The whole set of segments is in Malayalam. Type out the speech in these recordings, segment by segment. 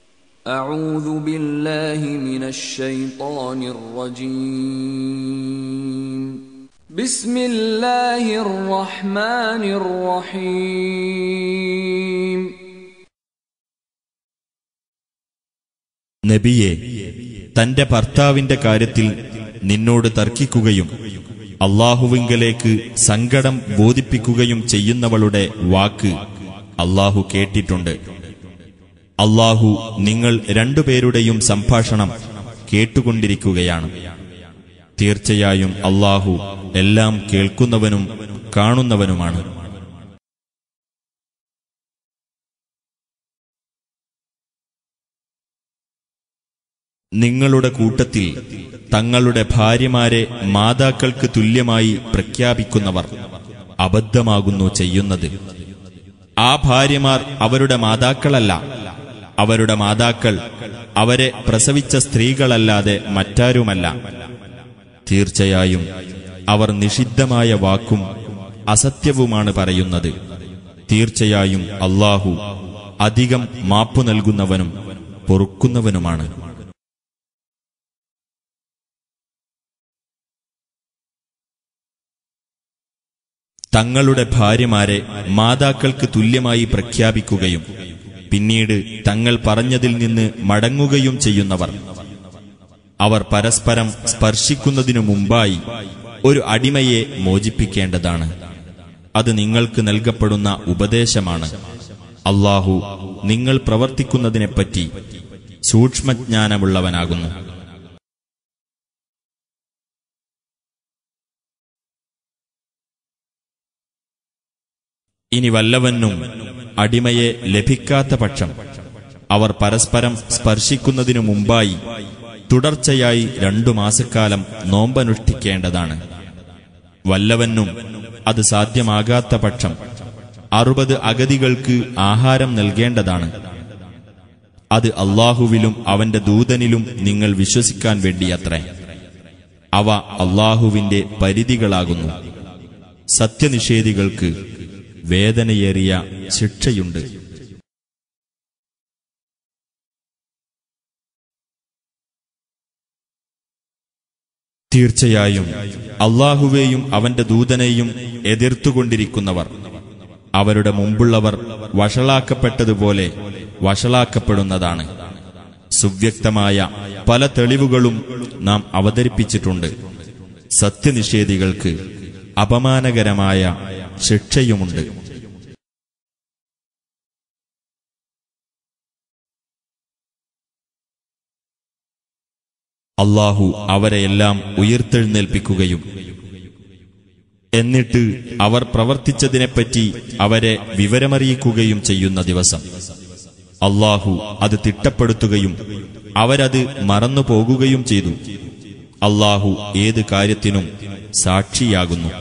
أعوذ بالله من الشيطان الرجيم بسم الله الرحمن الرحيم നബിയെ തന്റെ ഭർത്താവിന്റെ കാര്യത്തിൽ നിന്നോട് തർക്കിക്കുകയും അള്ളാഹുവിങ്കലേക്ക് സങ്കടം ബോധിപ്പിക്കുകയും ചെയ്യുന്നവളുടെ വാക്ക് അള്ളാഹു കേട്ടിട്ടുണ്ട് അള്ളാഹു നിങ്ങൾ രണ്ടുപേരുടെയും സംഭാഷണം കേട്ടുകൊണ്ടിരിക്കുകയാണ് തീർച്ചയായും അള്ളാഹു എല്ലാം കേൾക്കുന്നവനും കാണുന്നവനുമാണ് നിങ്ങളുടെ കൂട്ടത്തിൽ തങ്ങളുടെ ഭാര്യമാരെ മാതാക്കൾക്ക് തുല്യമായി പ്രഖ്യാപിക്കുന്നവർ അബദ്ധമാകുന്നു ചെയ്യുന്നത് ആ ഭാര്യമാർ അവരുടെ മാതാക്കളല്ല അവരുടെ മാതാക്കൾ അവരെ പ്രസവിച്ച സ്ത്രീകളല്ലാതെ മറ്റാരുമല്ല തീർച്ചയായും അവർ നിഷിദ്ധമായ വാക്കും അസത്യവുമാണ് പറയുന്നത് തീർച്ചയായും അള്ളാഹു അധികം മാപ്പു നൽകുന്നവനും പൊറുക്കുന്നവനുമാണ് തങ്ങളുടെ ഭാര്യമാരെ മാതാക്കൾക്ക് തുല്യമായി പ്രഖ്യാപിക്കുകയും പിന്നീട് തങ്ങൾ പറഞ്ഞതിൽ നിന്ന് മടങ്ങുകയും ചെയ്യുന്നവർ അവർ പരസ്പരം സ്പർശിക്കുന്നതിനു മുമ്പായി ഒരു അടിമയെ മോചിപ്പിക്കേണ്ടതാണ് അത് നിങ്ങൾക്ക് നൽകപ്പെടുന്ന ഉപദേശമാണ് അള്ളാഹു നിങ്ങൾ പ്രവർത്തിക്കുന്നതിനെപ്പറ്റി സൂക്ഷ്മജ്ഞാനമുള്ളവനാകുന്നു ഇനി വല്ലവനും അടിമയെ ലഭിക്കാത്ത പക്ഷം അവർ പരസ്പരം സ്പർശിക്കുന്നതിനു മുമ്പായി തുടർച്ചയായി രണ്ടു മാസക്കാലം നോമ്പനുഷ്ഠിക്കേണ്ടതാണ് വല്ലവനും അത് സാധ്യമാകാത്ത പക്ഷം അറുപത് അഗതികൾക്ക് ആഹാരം നൽകേണ്ടതാണ് അത് അള്ളാഹുവിലും അവന്റെ ദൂതനിലും നിങ്ങൾ വിശ്വസിക്കാൻ വേണ്ടിയത്രേ അവ അള്ളാഹുവിന്റെ പരിധികളാകുന്നു സത്യനിഷേധികൾക്ക് വേദനയേറിയ ശിക്ഷയുണ്ട് തീർച്ചയായും അള്ളാഹുവേയും അവന്റെ ദൂതനെയും എതിർത്തുകൊണ്ടിരിക്കുന്നവർ അവരുടെ മുമ്പുള്ളവർ വഷളാക്കപ്പെട്ടതുപോലെ വഷളാക്കപ്പെടുന്നതാണ് സുവ്യക്തമായ പല തെളിവുകളും നാം അവതരിപ്പിച്ചിട്ടുണ്ട് സത്യനിഷേധികൾക്ക് അപമാനകരമായ ശിക്ഷയുമുണ്ട് അള്ളാഹു അവരെയെല്ലാം ഉയർത്തെഴുന്നേൽപ്പിക്കുകയും എന്നിട്ട് അവർ പ്രവർത്തിച്ചതിനെപ്പറ്റി അവരെ വിവരമറിയിക്കുകയും ചെയ്യുന്ന ദിവസം അള്ളാഹു അത് തിട്ടപ്പെടുത്തുകയും അവരത് മറന്നു പോകുകയും ചെയ്തു അള്ളാഹു ഏത് കാര്യത്തിനും സാക്ഷിയാകുന്നു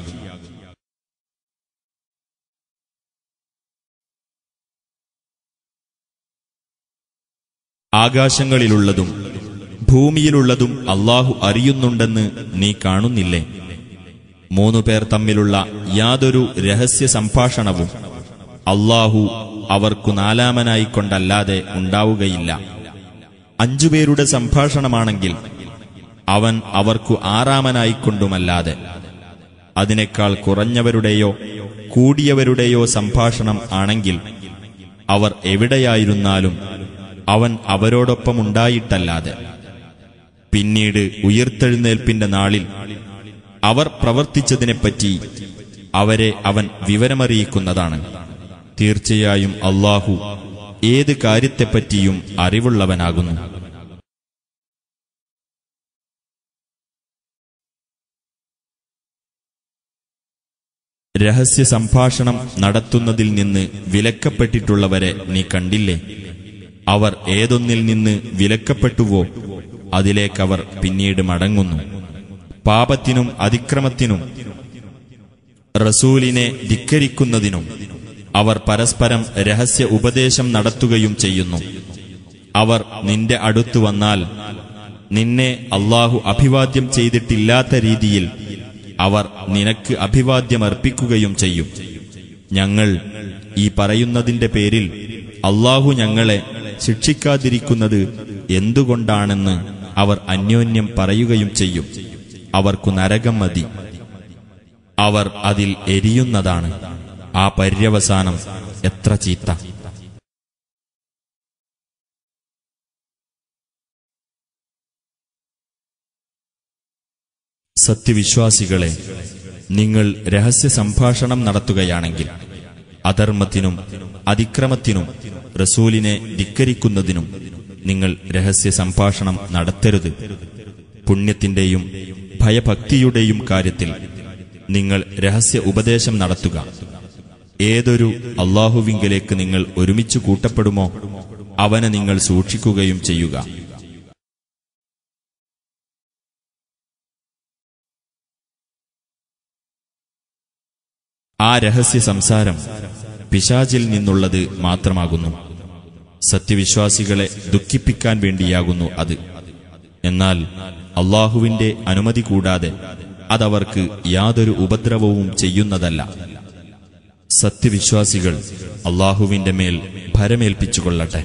ആകാശങ്ങളിലുള്ളതും ഭൂമിയിലുള്ളതും അള്ളാഹു അറിയുന്നുണ്ടെന്ന് നീ കാണുന്നില്ലേ മൂന്നു പേർ തമ്മിലുള്ള യാതൊരു രഹസ്യ സംഭാഷണവും അള്ളാഹു അവർക്കു നാലാമനായിക്കൊണ്ടല്ലാതെ ഉണ്ടാവുകയില്ല അഞ്ചുപേരുടെ സംഭാഷണമാണെങ്കിൽ അവൻ അവർക്കു ആറാമനായിക്കൊണ്ടുമല്ലാതെ അതിനേക്കാൾ കുറഞ്ഞവരുടെയോ കൂടിയവരുടെയോ സംഭാഷണം ആണെങ്കിൽ അവർ എവിടെയായിരുന്നാലും അവൻ അവരോടൊപ്പമുണ്ടായിട്ടല്ലാതെ പിന്നീട് ഉയർത്തെഴുന്നേൽപ്പിന്റെ നാളിൽ അവർ പ്രവർത്തിച്ചതിനെപ്പറ്റി അവരെ അവൻ വിവരമറിയിക്കുന്നതാണ് തീർച്ചയായും അള്ളാഹു ഏത് കാര്യത്തെപ്പറ്റിയും അറിവുള്ളവനാകുന്നു രഹസ്യ സംഭാഷണം നടത്തുന്നതിൽ നിന്ന് വിലക്കപ്പെട്ടിട്ടുള്ളവരെ നീ കണ്ടില്ലേ അവർ ഏതൊന്നിൽ നിന്ന് വിലക്കപ്പെട്ടുവോ അതിലേക്കവർ പിന്നീട് മടങ്ങുന്നു പാപത്തിനും അതിക്രമത്തിനും റസൂലിനെ ധിക്കരിക്കുന്നതിനും അവർ പരസ്പരം രഹസ്യ ഉപദേശം നടത്തുകയും ചെയ്യുന്നു അവർ നിന്റെ അടുത്തു വന്നാൽ നിന്നെ അള്ളാഹു അഭിവാദ്യം ചെയ്തിട്ടില്ലാത്ത രീതിയിൽ അവർ നിനക്ക് അഭിവാദ്യമർപ്പിക്കുകയും ചെയ്യും ഞങ്ങൾ ഈ പറയുന്നതിന്റെ പേരിൽ അള്ളാഹു ഞങ്ങളെ ശിക്ഷിക്കാതിരിക്കുന്നത് എന്തുകൊണ്ടാണെന്ന് അവർ അന്യോന്യം പറയുകയും ചെയ്യും അവർക്കു നരകം മതി അവർ അതിൽ എരിയുന്നതാണ് ആ പര്യവസാനം എത്ര ചീത്ത സത്യവിശ്വാസികളെ നിങ്ങൾ രഹസ്യ സംഭാഷണം നടത്തുകയാണെങ്കിൽ അധർമ്മത്തിനും അതിക്രമത്തിനും റസൂലിനെ ധിക്കരിക്കുന്നതിനും നിങ്ങൾ രഹസ്യ സംഭാഷണം നടത്തരുത് പുണ്യത്തിന്റെയും ഭയഭക്തിയുടെയും കാര്യത്തിൽ നിങ്ങൾ രഹസ്യ ഉപദേശം നടത്തുക ഏതൊരു അള്ളാഹുവിങ്കലേക്ക് നിങ്ങൾ ഒരുമിച്ച് കൂട്ടപ്പെടുമോ അവനെ നിങ്ങൾ സൂക്ഷിക്കുകയും ചെയ്യുക ആ രഹസ്യ സംസാരം പിശാചിൽ നിന്നുള്ളത് മാത്രമാകുന്നു സത്യവിശ്വാസികളെ ദുഃഖിപ്പിക്കാൻ വേണ്ടിയാകുന്നു അത് എന്നാൽ അള്ളാഹുവിന്റെ അനുമതി കൂടാതെ അതവർക്ക് യാതൊരു ഉപദ്രവവും ചെയ്യുന്നതല്ല സത്യവിശ്വാസികൾ അള്ളാഹുവിന്റെ മേൽ ഭരമേൽപ്പിച്ചുകൊള്ളട്ടെ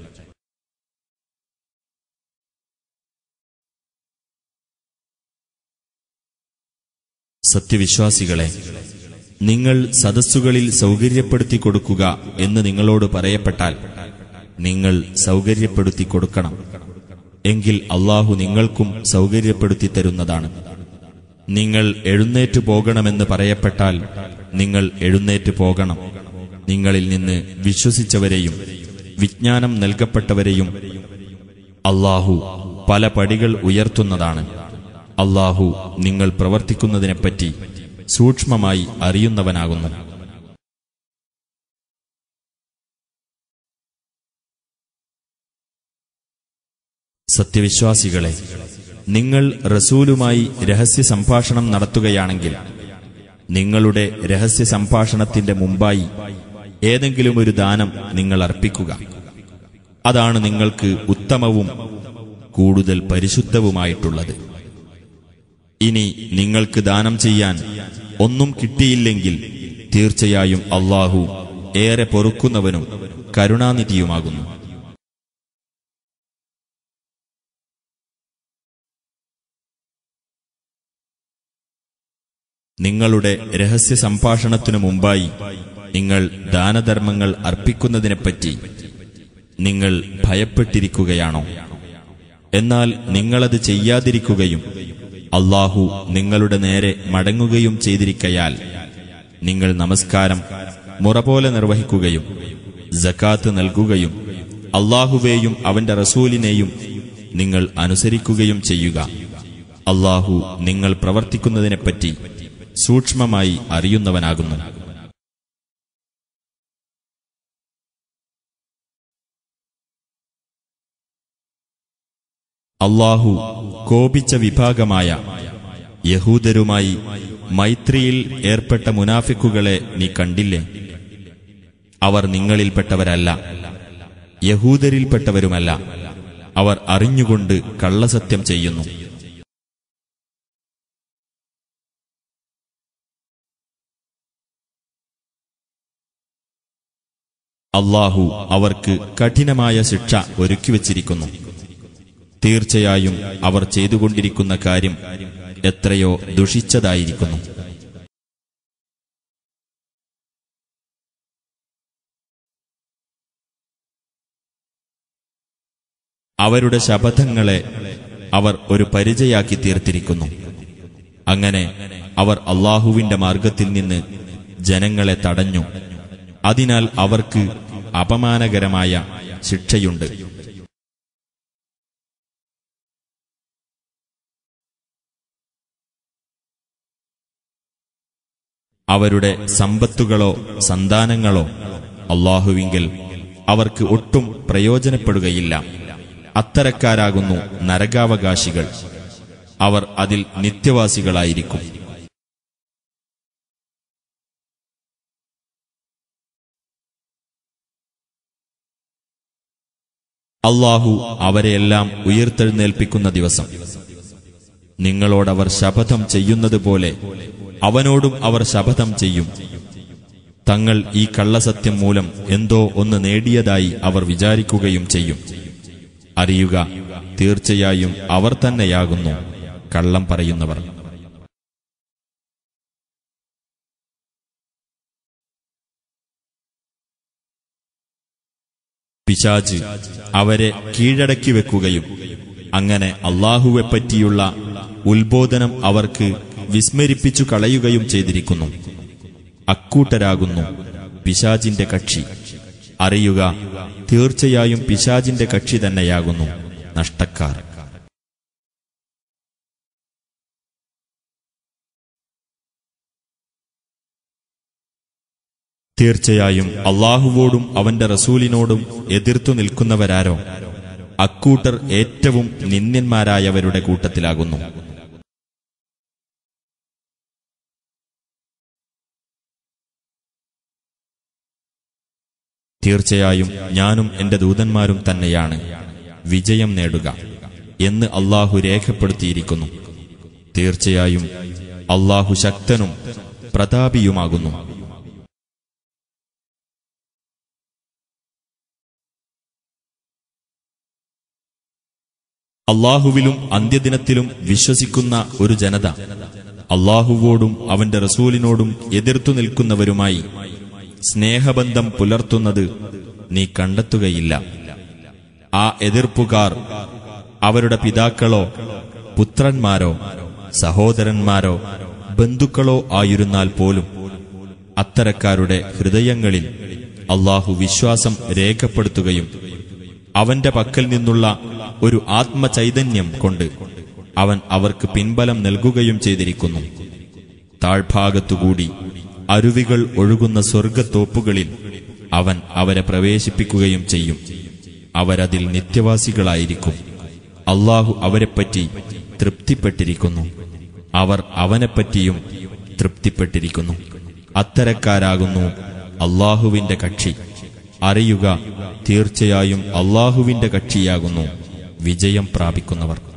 സത്യവിശ്വാസികളെ നിങ്ങൾ സദസ്സുകളിൽ സൗകര്യപ്പെടുത്തി കൊടുക്കുക എന്ന് നിങ്ങളോട് പറയപ്പെട്ടാൽ നിങ്ങൾ സൗകര്യപ്പെടുത്തി കൊടുക്കണം എങ്കിൽ അള്ളാഹു നിങ്ങൾക്കും സൗകര്യപ്പെടുത്തി തരുന്നതാണ് നിങ്ങൾ എഴുന്നേറ്റു പോകണമെന്ന് പറയപ്പെട്ടാൽ നിങ്ങൾ എഴുന്നേറ്റു പോകണം നിങ്ങളിൽ നിന്ന് വിശ്വസിച്ചവരെയും വിജ്ഞാനം നൽകപ്പെട്ടവരെയും അള്ളാഹു പല പടികൾ ഉയർത്തുന്നതാണ് അള്ളാഹു നിങ്ങൾ പ്രവർത്തിക്കുന്നതിനെപ്പറ്റി സൂക്ഷ്മമായി അറിയുന്നവനാകുന്നു സത്യവിശ്വാസികളെ നിങ്ങൾ റസൂലുമായി രഹസ്യ സംഭാഷണം നടത്തുകയാണെങ്കിൽ നിങ്ങളുടെ രഹസ്യ സംഭാഷണത്തിന്റെ മുമ്പായി ഏതെങ്കിലും ഒരു ദാനം നിങ്ങൾ അർപ്പിക്കുക അതാണ് നിങ്ങൾക്ക് ഉത്തമവും കൂടുതൽ പരിശുദ്ധവുമായിട്ടുള്ളത് ഇനി നിങ്ങൾക്ക് ദാനം ചെയ്യാൻ ഒന്നും കിട്ടിയില്ലെങ്കിൽ തീർച്ചയായും അള്ളാഹു ഏറെ പൊറുക്കുന്നവനും കരുണാനിധിയുമാകുന്നു നിങ്ങളുടെ രഹസ്യ സംഭാഷണത്തിനു മുമ്പായി നിങ്ങൾ ദാനധർമ്മങ്ങൾ അർപ്പിക്കുന്നതിനെപ്പറ്റി നിങ്ങൾ ഭയപ്പെട്ടിരിക്കുകയാണോ എന്നാൽ നിങ്ങളത് ചെയ്യാതിരിക്കുകയും അള്ളാഹു നിങ്ങളുടെ നേരെ മടങ്ങുകയും ചെയ്തിരിക്കയാൽ നിങ്ങൾ നമസ്കാരം മുറ പോലെ നിർവഹിക്കുകയും ജക്കാത്ത് നൽകുകയും അള്ളാഹുവേയും അവന്റെ റസൂലിനെയും നിങ്ങൾ അനുസരിക്കുകയും ചെയ്യുക അള്ളാഹു നിങ്ങൾ പ്രവർത്തിക്കുന്നതിനെപ്പറ്റി സൂക്ഷ്മമായി അറിയുന്നവനാകുന്നു അള്ളാഹു കോപിച്ച വിഭാഗമായ യഹൂദരുമായി മൈത്രിയിൽ ഏർപ്പെട്ട മുനാഫിക്കുകളെ നീ കണ്ടില്ലേ അവർ നിങ്ങളിൽപ്പെട്ടവരല്ല യഹൂദരിൽപ്പെട്ടവരുമല്ല അവർ അറിഞ്ഞുകൊണ്ട് കള്ളസത്യം ചെയ്യുന്നു അള്ളാഹു അവർക്ക് കഠിനമായ ശിക്ഷ ഒരുക്കിവച്ചിരിക്കുന്നു തീർച്ചയായും അവർ ചെയ്തുകൊണ്ടിരിക്കുന്ന കാര്യം എത്രയോ ദുഷിച്ചതായിരിക്കുന്നു അവരുടെ ശപഥങ്ങളെ അവർ ഒരു പരിചയാക്കി തീർത്തിരിക്കുന്നു അങ്ങനെ അവർ അള്ളാഹുവിന്റെ മാർഗത്തിൽ നിന്ന് ജനങ്ങളെ തടഞ്ഞു അതിനാൽ അവർക്ക് അപമാനകരമായ ശിക്ഷയുണ്ട് അവരുടെ സമ്പത്തുകളോ സന്താനങ്ങളോ അള്ളാഹുവിങ്കിൽ അവർക്ക് ഒട്ടും പ്രയോജനപ്പെടുകയില്ല അത്തരക്കാരാകുന്നു നരകാവകാശികൾ അവർ അതിൽ നിത്യവാസികളായിരിക്കും അള്ളാഹു അവരെയെല്ലാം ഉയർത്തെഴുന്നേൽപ്പിക്കുന്ന ദിവസം നിങ്ങളോടവർ ശപഥം ചെയ്യുന്നത് പോലെ അവനോടും അവർ ശപഥം ചെയ്യും തങ്ങൾ ഈ കള്ളസത്യം മൂലം എന്തോ ഒന്ന് നേടിയതായി അവർ വിചാരിക്കുകയും ചെയ്യും അറിയുക തീർച്ചയായും അവർ തന്നെയാകുന്നു കള്ളം പറയുന്നവർ പിശാജ് അവരെ കീഴടക്കി വെക്കുകയും അങ്ങനെ അള്ളാഹുവെപ്പറ്റിയുള്ള ഉത്ബോധനം അവർക്ക് വിസ്മരിപ്പിച്ചു കളയുകയും ചെയ്തിരിക്കുന്നു അക്കൂട്ടരാകുന്നു പിശാജിന്റെ കക്ഷി അറിയുക തീർച്ചയായും പിശാജിന്റെ കക്ഷി തന്നെയാകുന്നു നഷ്ടക്കാർ തീർച്ചയായും അള്ളാഹുവോടും അവന്റെ റസൂലിനോടും എതിർത്തു നിൽക്കുന്നവരാരോ അക്കൂട്ടർ ഏറ്റവും നിന്ദ്യന്മാരായവരുടെ കൂട്ടത്തിലാകുന്നു തീർച്ചയായും ഞാനും എന്റെ ദൂതന്മാരും തന്നെയാണ് വിജയം നേടുക എന്ന് അള്ളാഹു രേഖപ്പെടുത്തിയിരിക്കുന്നു തീർച്ചയായും അള്ളാഹു ശക്തനും പ്രതാപിയുമാകുന്നു അള്ളാഹുവിലും അന്ത്യദിനത്തിലും വിശ്വസിക്കുന്ന ഒരു ജനത അള്ളാഹുവോടും അവന്റെ റസൂലിനോടും എതിർത്തു നിൽക്കുന്നവരുമായി സ്നേഹബന്ധം പുലർത്തുന്നത് നീ കണ്ടെത്തുകയില്ല ആ എതിർപ്പുകാർ അവരുടെ പിതാക്കളോ പുത്രന്മാരോ സഹോദരന്മാരോ ബന്ധുക്കളോ ആയിരുന്നാൽ പോലും അത്തരക്കാരുടെ ഹൃദയങ്ങളിൽ അള്ളാഹു വിശ്വാസം രേഖപ്പെടുത്തുകയും അവന്റെ പക്കൽ നിന്നുള്ള ഒരു ആത്മചൈതന്യം കൊണ്ട് അവൻ അവർക്ക് പിൻബലം നൽകുകയും ചെയ്തിരിക്കുന്നു താഴ്ഭാഗത്തുകൂടി അരുവികൾ ഒഴുകുന്ന സ്വർഗത്തോപ്പുകളിൽ അവൻ അവരെ പ്രവേശിപ്പിക്കുകയും ചെയ്യും അവരതിൽ നിത്യവാസികളായിരിക്കും അള്ളാഹു അവരെപ്പറ്റി തൃപ്തിപ്പെട്ടിരിക്കുന്നു അവർ അവനെപ്പറ്റിയും തൃപ്തിപ്പെട്ടിരിക്കുന്നു അത്തരക്കാരാകുന്നു അള്ളാഹുവിന്റെ കക്ഷി അറിയുക തീർച്ചയായും അള്ളാഹുവിന്റെ കക്ഷിയാകുന്നു വിജയം പ്രാപിക്കുന്നവർ